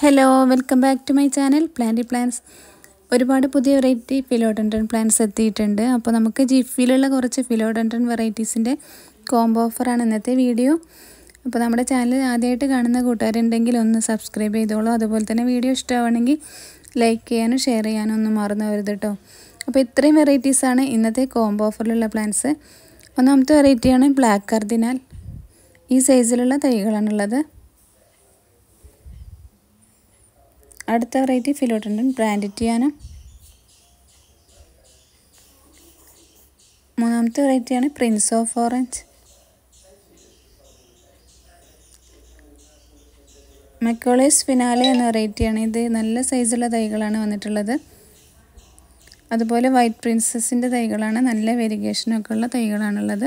hello welcome back to my channel planty plants ഒരുപാട് പുതിയ variety philodendron plants എത്തിയിട്ടുണ്ട് അപ്പോൾ നമുക്ക് ജിഫിയിലുള്ള കുറച്ച് ഫിലോഡൻഡ്രൻ വെറൈറ്റീസിൻ്റെ കോംബോ ഓഫറാണ് ഇന്നത്തെ വീഡിയോ അപ്പോൾ നമ്മുടെ ചാനൽ ആദ്യമായിട്ട് കാണുന്ന കൂട്ടുകാരുണ്ടെങ്കിൽ ഒന്ന് സബ്സ്ക്രൈബ് ചെയ്തോളൂ അതുപോലെ തന്നെ വീഡിയോ ഇഷ്ടമാണെങ്കിൽ ലൈക്ക് ചെയ്യാനും ഷെയർ ചെയ്യാനും ഒന്നും മറന്നു വരുത് കേട്ടോ അപ്പോൾ ഇത്രയും വെറൈറ്റീസാണ് ഇന്നത്തെ കോംബോ ഓഫറിലുള്ള പ്ലാന്റ്സ് ഒന്നാമത്തെ വെറൈറ്റിയാണ് ബ്ലാക്ക് കർദിനാൽ ഈ സൈസിലുള്ള തൈകളാണുള്ളത് അടുത്ത വെറൈറ്റി ഫിലോട്ടണ്ടൻ ബ്രാൻഡിറ്റിയാണ് മൂന്നാമത്തെ വെറൈറ്റിയാണ് prince of orange McColley's finale എന്ന വെറൈറ്റിയാണ് ഇത് നല്ല സൈസുള്ള തൈകളാണ് വന്നിട്ടുള്ളത് അതുപോലെ വൈറ്റ് പ്രിൻസസിൻ്റെ തൈകളാണ് നല്ല വെരിഗേഷനൊക്കെ ഉള്ള തൈകളാണുള്ളത്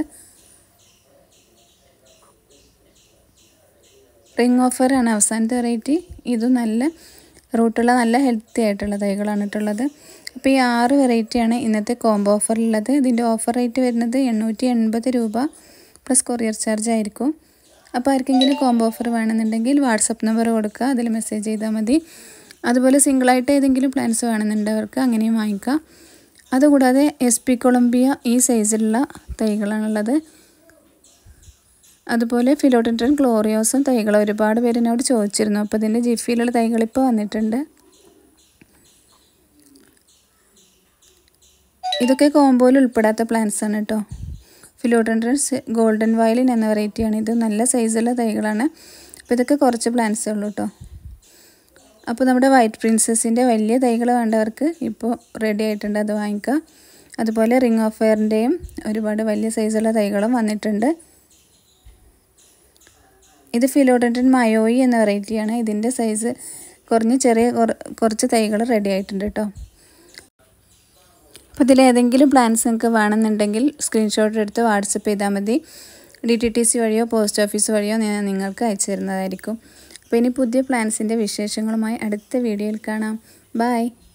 റിംഗ് ഓഫറാണ് അവസാനത്തെ വെറൈറ്റി ഇതും നല്ല റൂട്ടുള്ള നല്ല ഹെൽത്തി ആയിട്ടുള്ള തൈകളാണ് ഇട്ടുള്ളത് അപ്പോൾ ഈ ആറ് വെറൈറ്റിയാണ് ഇന്നത്തെ കോംബോ ഓഫറിലുള്ളത് ഇതിൻ്റെ ഓഫർ റേറ്റ് വരുന്നത് എണ്ണൂറ്റി എൺപത് രൂപ പ്ലസ് കൊറിയർ ചാർജ് ആയിരിക്കും അപ്പോൾ ആർക്കെങ്കിലും കോംബോ ഓഫർ വേണമെന്നുണ്ടെങ്കിൽ വാട്സപ്പ് നമ്പർ കൊടുക്കുക അതിൽ മെസ്സേജ് ചെയ്താൽ മതി അതുപോലെ സിംഗിളായിട്ട് ഏതെങ്കിലും പ്ലാൻസ് വേണമെന്നുണ്ടവർക്ക് അങ്ങനെയും വാങ്ങിക്കാം അതുകൂടാതെ എസ് പി കൊളംബിയ ഈ സൈസിലുള്ള തൈകളാണുള്ളത് അതുപോലെ ഫിലോഡൻഡ്രൻ ക്ലോറിയോസും തൈകൾ ഒരുപാട് പേര് എന്നോട് ചോദിച്ചിരുന്നു അപ്പോൾ ഇതിൻ്റെ ജിഫിയിലുള്ള തൈകൾ ഇപ്പോൾ വന്നിട്ടുണ്ട് ഇതൊക്കെ കോമ്പോയിൽ ഉൾപ്പെടാത്ത പ്ലാന്റ്സ് ആണ് കേട്ടോ ഫിലോഡൻഡ്രൻ ഗോൾഡൻ വയലിൻ എന്ന വെറൈറ്റിയാണ് ഇത് നല്ല സൈസുള്ള തൈകളാണ് അപ്പോൾ ഇതൊക്കെ കുറച്ച് പ്ലാന്റ്സേ ഉള്ളൂ കേട്ടോ അപ്പോൾ നമ്മുടെ വൈറ്റ് പ്രിൻസസിൻ്റെ വലിയ തൈകൾ വേണ്ടവർക്ക് ഇപ്പോൾ റെഡി ആയിട്ടുണ്ട് അത് വാങ്ങിക്കുക അതുപോലെ റിംഗ് ഓഫ് ഫെയറിൻ്റെയും ഒരുപാട് വലിയ സൈസുള്ള തൈകളും വന്നിട്ടുണ്ട് ഇത് ഫിലോഡൻഡൻ മയോയി എന്ന വെറൈറ്റിയാണ് ഇതിൻ്റെ സൈസ് കുറഞ്ഞ് ചെറിയ കുറച്ച് തൈകൾ റെഡി ആയിട്ടുണ്ട് കേട്ടോ അപ്പോൾ ഇതിലേതെങ്കിലും പ്ലാൻസ് നിങ്ങൾക്ക് വേണമെന്നുണ്ടെങ്കിൽ സ്ക്രീൻഷോട്ട് എടുത്ത് വാട്സപ്പ് ചെയ്താൽ മതി ഡി ടി ടി സി വഴിയോ പോസ്റ്റ് ഓഫീസ് വഴിയോ ഞാൻ നിങ്ങൾക്ക് അയച്ചു തരുന്നതായിരിക്കും അപ്പോൾ ഇനി പുതിയ പ്ലാൻസിൻ്റെ വിശേഷങ്ങളുമായി അടുത്ത വീഡിയോയിൽ കാണാം ബായ്